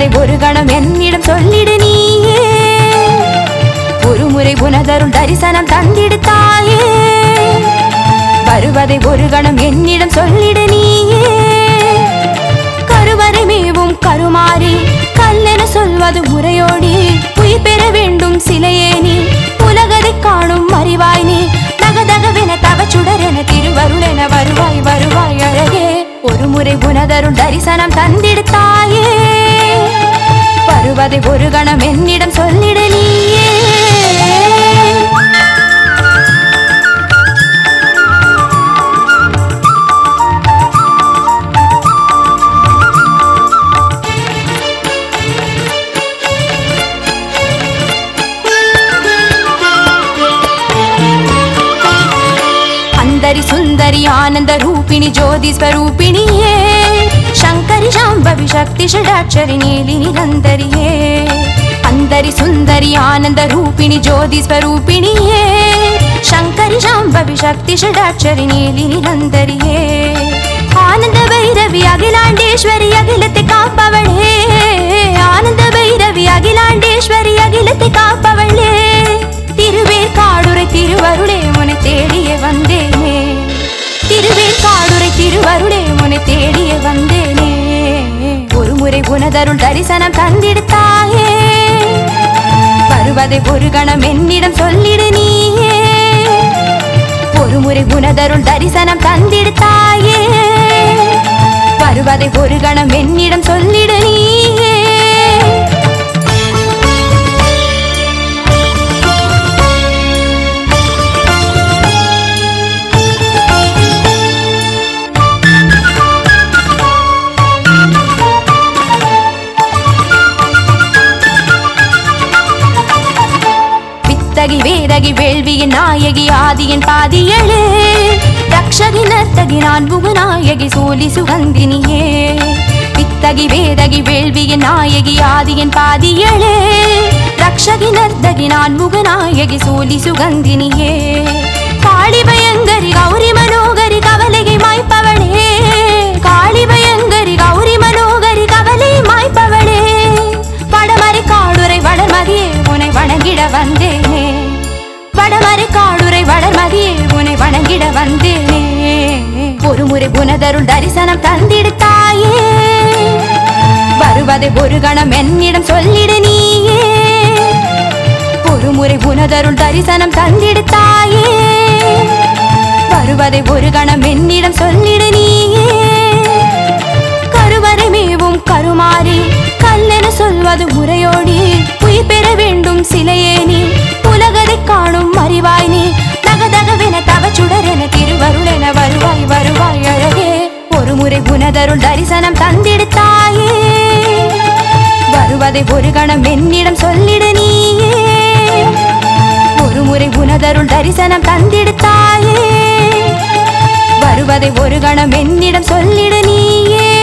வருவதை ஒரு கணம் என்னிடம் சொல்லிடு நீயே ஒரு முறை உனதருள் தரிசனம் தந்திடு தாயே வருவதை ஒரு கணம் என்னிடம் சொல்லிடு நீயே கருவறை மேவும் கருமாறி கல்லென சொல்வது முறையோடி உயிர் பெற வேண்டும் சிலையே நீ உலகதை காணும் அறிவாய் நீ தகதகவென தவச்சுடரென திருவருளென வருவாய் வருவாய் அழகே ஒரு முறை உனதருள் தரிசனம் தந்திடு தாயே வருவதை ஒரு கணம் என்னிடம் சொல்லிடு நீயே அந்தரி சுந்தரி ஆனந்த ரூபிணி ஜோதி ஸ்வரூபிணியே சங்கரி சாம்பவி சக்தி ஷடாட்சரி நீலி நிரந்தரியே அந்தரி சுந்தரி ஆனந்த ரூபிணி ஜோதி ஸ்வரூபிணியே சங்கரி சாம்பவி சக்தி ஷடாட்சரி நீலி நிரந்தரியே ஆனந்த பைரவி அகிலாண்டேஸ்வரி அகிலத்தை காப்பவளே ஆனந்த பைரவி அகிலாண்டேஸ்வரி அகிலத்தை காப்பவளே திருவேற்காடுரை திருவருளே உனை தேடிய வந்தேனே திருவேற்காடுரை திருவருளே உனை தேடிய வந்தேனே ஒரு முறை உனதருள் தரிசனம் தந்திடு தாயே வருவதை ஒரு கணம் என்னிடம் சொல்லிடு நீயே ஒரு முறை உனதருள் தரிசனம் தந்திடு தாயே வருவதை ஒரு கணம் என்னிடம் சொல்லிடு நீயே வித்தகி வேதகி வேள்வியின் நாயகி ஆதியின் பாதியளே ரக்ஷகி நர்த்தகி நான்முக நாயகி சோலி சுகந்தினியே வித்தகி வேதகி வேள்வியின் நாயகி ஆதியின் பாதியளே ரக்ஷகி நர்த்தகி நான்முக நாயகி சோலி சுகந்தினியே காளி பயங்கரி கௌரி மனோகரி கவலையை மாய்ப்பவளே காளி பயங்கரி கௌரி மனோகரி கவலை மாய்ப்பவளே வடமறை காடுரை வளர்மதியே உனை வணங்கிட வந்தேனே வடமறை காடுரை வளர்மதியே உனை வணங்கிட வந்தேனே ஒரு முறை உனதருள் தரிசனம் தந்திடு தாயே வருவதை ஒரு கணம் என்னிடம் சொல்லிடு நீயே ஒரு முறை உனதருள் தரிசனம் தந்திடு தாயே வருவதை ஒரு கணம் என்னிடம் சொல்லிடு நீயே கருவறை மேவும் கருமாறி கல்லென சொல்வது முறையோடி உயிர் பெற வேண்டும் சிலையே நீ உலகதை காணும் அறிவாய் நீ தகதகவென தவச்சுடரென திருவருளென வருவாய் வருவாய் அழகே ஒரு முறை உனதருள் தரிசனம் தந்திடு தாயே வருவதை ஒரு கணம் என்னிடம் சொல்லிடு நீயே ஒரு முறை உனதருள் தரிசனம் தந்திடு தாயே வருவதை ஒரு கணம் என்னிடம் சொல்லிடு நீயே